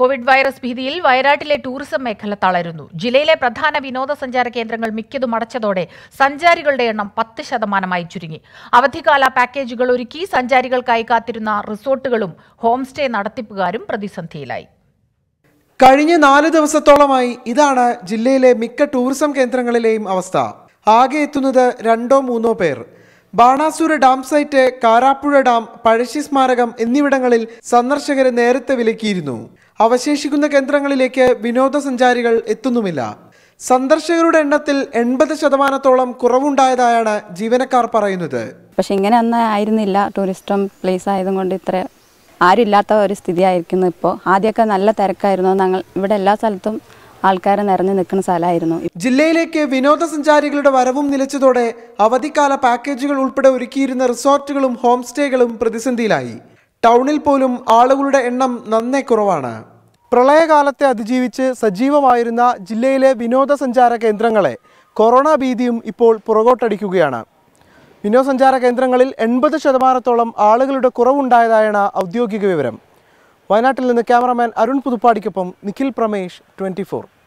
Covid virus ഭീതിയിൽ വയനാട്ടിലെ tourism മേഖല തളരുന്നു ജില്ലയിലെ പ്രധാന വിനോദസഞ്ചാര കേന്ദ്രങ്ങൾ മിക്കതും അടച്ചതോടെ സഞ്ചാരികളുടെ എണ്ണം പത്ത് ശതമാനമായി ചുരുങ്ങി അവധിക്കാല പാക്കേജുകൾ ഒരുക്കി സഞ്ചാരികൾക്കായി കാത്തിരുന്ന റിസോർട്ടുകളും ഹോം സ്റ്റേ നടത്തിപ്പുകാരും പ്രതിസന്ധിയിലായി കഴിഞ്ഞ നാല് ദിവസത്തോളമായി ഇതാണ് ജില്ലയിലെ മിക്ക ടൂറിസം കേന്ദ്രങ്ങളിലെയും അവസ്ഥ ആകെ എത്തുന്നത് രണ്ടോ മൂന്നോ പേർ Banasura dam site Karapuzha dam Pazhassi സ്മാരകം എന്നിവിടങ്ങളിൽ സന്ദർശകരെ നേരത്തെ വിലക്കിയിരുന്നു അവശേഷിക്കുന്ന കേന്ദ്രങ്ങളിലേക്ക് വിനോദസഞ്ചാരികൾ എത്തുന്നുമില്ല സന്ദർശകരുടെ എണ്ണത്തിൽ എൺപത് ശതമാനത്തോളം കുറവുണ്ടായതായാണ് ജീവനക്കാർ പറയുന്നത് പക്ഷെ ഇങ്ങനെ ഒന്നും ആയിരുന്നില്ല ടൂറിസ്റ്റം പ്ലേസ് ആയതുകൊണ്ട് ഇത്ര ആരുമില്ലാത്ത ഒരു സ്ഥിതിയായിരിക്കുന്നു ഇപ്പോൾ ആദ്യമൊക്കെ നല്ല തിരക്കായിരുന്നു ഞങ്ങൾ ഇവിടെ എല്ലാ സ്ഥലത്തും ആൾക്കാർ നിറഞ്ഞു നിൽക്കുന്ന സ്ഥലമായിരുന്നു ജില്ലയിലേക്ക് വിനോദസഞ്ചാരികളുടെ വരവും നിലച്ചതോടെ അവധിക്കാല പാക്കേജുകൾ ഉൾപ്പെടെ ഒരുക്കിയിരുന്ന റിസോർട്ടുകളും ഹോം സ്റ്റേകളും പ്രതിസന്ധിയിലായി ടൗണിൽ പോലും ആളുകളുടെ എണ്ണം നന്നേ കുറവാണ് പ്രളയകാലത്തെ അതിജീവിച്ച് സജീവമായിരുന്ന ജില്ലയിലെ വിനോദസഞ്ചാര കേന്ദ്രങ്ങളെ കൊറോണ ഭീതിയും ഇപ്പോൾ പുറകോട്ടടിക്കുകയാണ് വിനോദസഞ്ചാര കേന്ദ്രങ്ങളിൽ എൺപത് ശതമാനത്തോളം ആളുകളുടെ കുറവുണ്ടായതായാണ് ഔദ്യോഗിക വിവരം വയനാട്ടിൽ നിന്ന് ക്യാമറാമാൻ അരുൺ പുതുപ്പാടിക്കൊപ്പം നിഖിൽ പ്രമേഷ് ട്വൻറ്റി